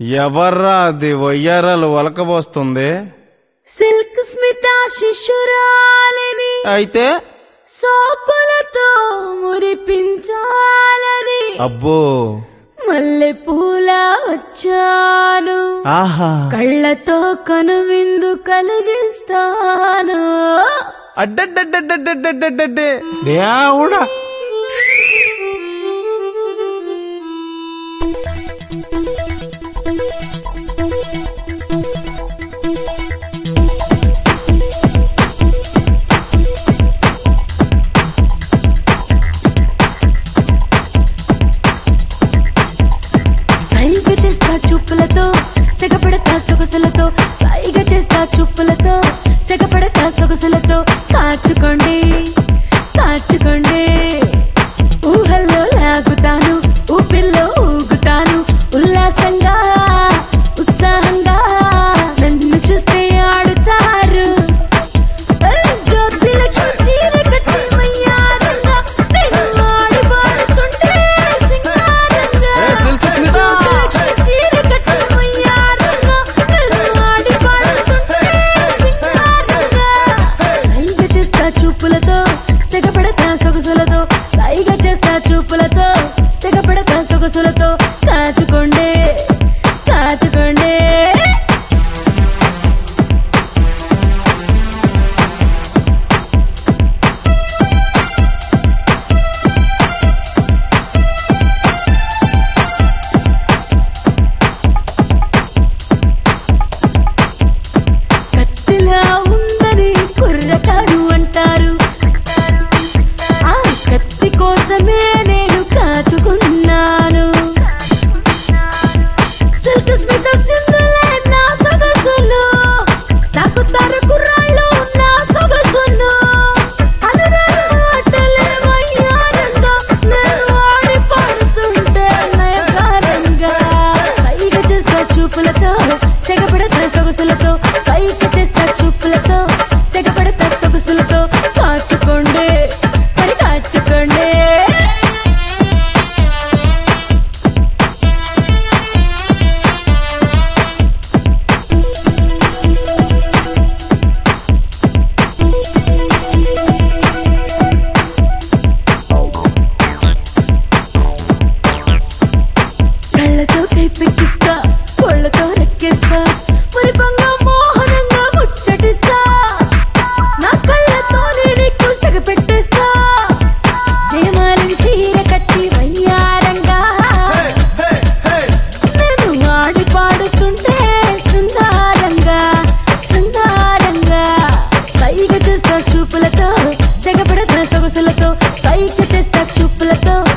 ఎవర్రా అది వయ్యారాలు ఒలకబోస్తుంది సిల్క్ స్మిత శిశురాలిని అయితే సోకులతో మురిపించాలని అబ్బో మల్లె పూల వచ్చాను ఆహా కళ్ళతో కనువిందు కలిగిస్తాను అడ్డడ్డడ్డడ్డడ్డడ్డడ్డే దేవుడా సైగ చేస్తా చూపులతో సెగపడతా సొగసులతో సైగ చేస్తా చూపులతో సెగపడతా సొగసులతో కాచుకోండి కాచుకోండి ఊహల్లో లాగుతాను ఊపిల్లో ఊగుతాను ఉల్లాసంగా ఉత్సాహంగా నన్ను చూస్తే ఆడుతారు జ్యోతి లక్ష్మి చీర కట్టి మయ్యారంగా నేను ఆడి పాడుతుంటే సింగారంగా ఏ, సిల్క్ స్మిత! జ్యోతి లక్ష్మి చీర కట్టి మయ్యారంగా నేను ఆడి పాడుతుంటే సింగారంగా సైగ చేస్తా చూపులతో తెగపడతా సొగసులతో సైగ చేస్తా చూపులతో తెగపడతా సొగసులతో కాచుకోండి కాచుకోండి కత్తిలా ఉందని కుర్రకారు అంటారు ఆ కత్తి కోసమే నేను కాచుకున్నాను సిల్క్ స్మిత సింధులే నా సొగసులు తాకుతారు కుర్రాళ్ళు నా సొగసును అనురాగ ఆటలే వయ్యారంగా నేను ఆడి పాడుతుంటే నయకారంగా సైగ చేస్తా చూపులతో సెగపడతా సొగసులతో సైగ చేస్తా చూపులతో సెగపడతా సొగసులతో కాచుకోండి మరి కాచుకోండి కళ్ళతో కైపెక్కిస్తా కొళ్ళతో రెక్కిస్తా మరి బంగా మోహనంగా ముచ్చటిస్తా నా కళ్ళతో నీకు సగ పెట్టేస్తా దేవాలని చీర కట్టి వయ్యారంగా నేను ఆడి పాడుతుంటే శృంగారంగా శృంగారంగా సైగ చేస్తా చూపులతో సెగపడతా సొగసులతో సైగ చేస్తా చూపులతో